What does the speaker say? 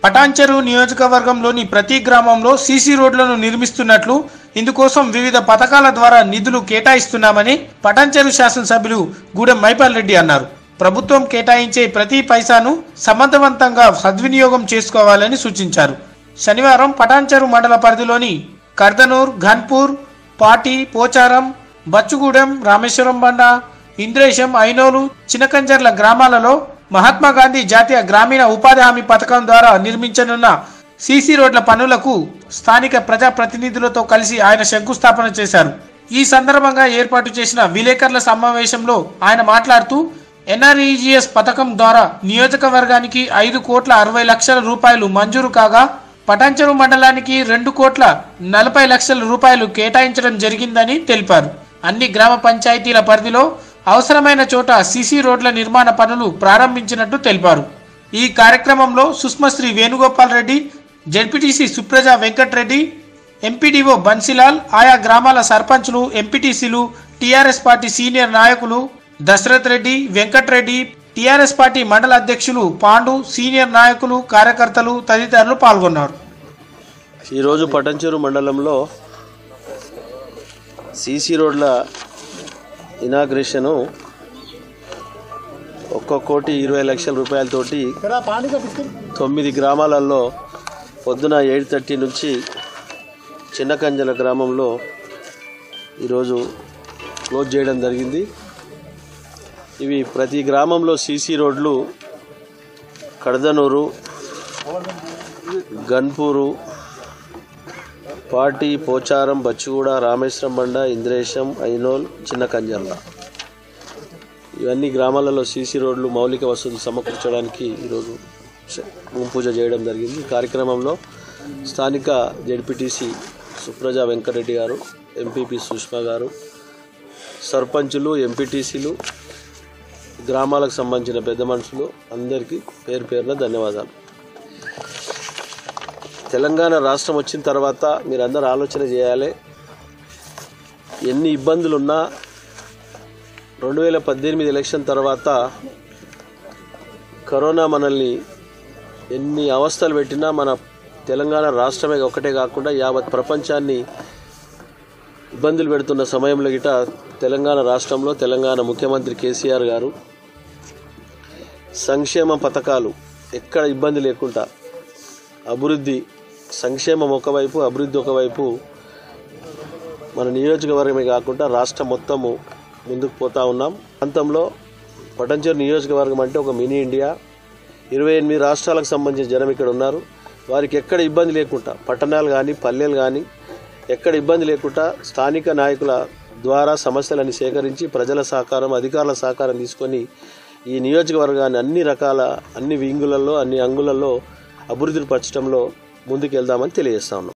పటాన్చెరు నియోజకవర్గంలోని ప్రతి గ్రామంలో సీసీ రోడ్లను నిర్మిస్తున్నట్లు ఇందుకోసం వివిధ పథకాల ద్వారా నిధులు కేటాయిస్తున్నామని పటాన్చెరు శాసనసభ్యులు గూడెం మైపాల్ రెడ్డి అన్నారు ప్రభుత్వం కేటాయించే ప్రతి పైసాను సమర్థవంతంగా సద్వినియోగం చేసుకోవాలని సూచించారు శనివారం పటాన్చెరు మండల పరిధిలోని కర్దనూర్ ఘన్పూర్ పాటి పోచారం బచ్చుగూడెం రామేశ్వరం బండ ఇంద్రేశం ఐనోలు చినకంజర్ల గ్రామాలలో మహాత్మా గాంధీ జాతీయ గ్రామీణ ఉపాధి హామీ పథకం ద్వారా నిర్మించనున్న సీసీ రోడ్ల పనులకు స్థానిక ప్రజాప్రతినిధులతో కలిసి ఆయన శంకుస్థాపన చేశారు ఈ సందర్భంగా ఏర్పాటు చేసిన విలేకరుల సమావేశంలో ఆయన మాట్లాడుతూ ఎన్ఆర్ఈజీఎస్ పథకం ద్వారా నియోజకవర్గానికి ఐదు కోట్ల అరవై లక్షల రూపాయలు మంజూరు కాగా పటాన్చెరు మండలానికి రెండు కోట్ల నలభై లక్షల రూపాయలు కేటాయించడం జరిగిందని తెలిపారు అన్ని గ్రామ పంచాయతీల పరిధిలో అవసరమైన చోట సీసీ రోడ్ల నిర్మాణ పనులు ప్రారంభించినట్టు తెలిపారు ఈ కార్యక్రమంలో సుష్మశ్రీ వేణుగోపాల్ రెడ్డి జడ్పీటీసీ సుప్రజ వెంకట్రెడ్డి ఎంపీడీఓ బన్సిలాల్ ఆయా గ్రామాల సర్పంచ్లు ఎంపీటీసీలు టీఆర్ఎస్ పార్టీ సీనియర్ నాయకులు దశరథ్ రెడ్డి వెంకట్రెడ్డి టీఆర్ఎస్ పార్టీ మండల అధ్యక్షులు పాండు సీనియర్ నాయకులు కార్యకర్తలు తదితరులు పాల్గొన్నారు ఈరోజు పటంచెరు మండలంలో సీసీ రోడ్ల ఇనాగ్రేషను ఒక్క కోటి ఇరవై లక్షల రూపాయలతోటి తొమ్మిది గ్రామాలలో పొద్దున ఎయిట్ థర్టీ నుంచి చిన్నకంజల గ్రామంలో ఈరోజు క్లోజ్ చేయడం జరిగింది ఇవి ప్రతి గ్రామంలో సీసీ రోడ్లు కడదనూరు గన్పూరు పాటి పోచారం బచ్చిగూడ రామేశ్వరం బండ ఇంద్రేశం ఐనోల్ చిన్న కంజర్ల ఇవన్నీ గ్రామాలలో సీసీ రోడ్లు మౌలిక వసతులు సమకూర్చడానికి ఈరోజు చ- భూమి పూజ చేయడం జరిగింది ఈ కార్యక్రమంలో స్థానిక జడ్పీటీసీ సుప్రజ వెంకరెడ్డి గారు ఎంపీపీ సుష్మా గారు సర్పంచులు ఎంపీటీసీలు గ్రామాలకు సంబంధించిన పెద్ద మనుషులు అందరికీ పేరు పేరున ధన్యవాదాలు తెలంగాణ రాష్ట్రం వచ్చిన తర్వాత మీరందరూ ఆలోచన చేయాలి ఎన్ని ఇబ్బందులున్నా రెండు వేల పద్దెనిమిది ఎలక్షన్ తర్వాత కరోనా మనల్ని ఎన్ని అవస్థలు పెట్టినా మన తెలంగాణ రాష్ట్రమే ఒకటే కాకుండా యావత్ ప్రపంచాన్ని ఇబ్బందులు పెడుతున్న సమయంలో గిట తెలంగాణ రాష్ట్రంలో తెలంగాణ ముఖ్యమంత్రి కేసీఆర్ గారు సంక్షేమ పథకాలు ఎక్కడ ఇబ్బంది లేకుండా అభివృద్ధి సంక్షేమం ఒకవైపు అభివృద్ధి ఒకవైపు మన నియోజకవర్గమే కాకుండా రాష్ట్రం మొత్తము ముందుకు పోతా ఉన్నాం ప్రాంతంలో పటంచెరు నియోజకవర్గం అంటే ఒక మినీ ఇండియా ఇరవై ఎనిమిది రాష్ట్రాలకు సంబంధించిన జనం ఇక్కడ ఉన్నారు వారికి ఎక్కడ ఇబ్బంది లేకుండా పట్టణాలు కానీ పల్లెలు కానీ ఎక్కడ ఇబ్బంది లేకుండా స్థానిక నాయకుల ద్వారా సమస్యలను సేకరించి ప్రజల సహకారం అధికారుల సహకారం తీసుకొని ఈ నియోజకవర్గాన్ని అన్ని రకాల అన్ని వింగులలో అన్ని అంగులలో అభివృద్ధి పరచడంలో ముందుకు వెళ్దామని తెలియజేస్తా ఉన్నాం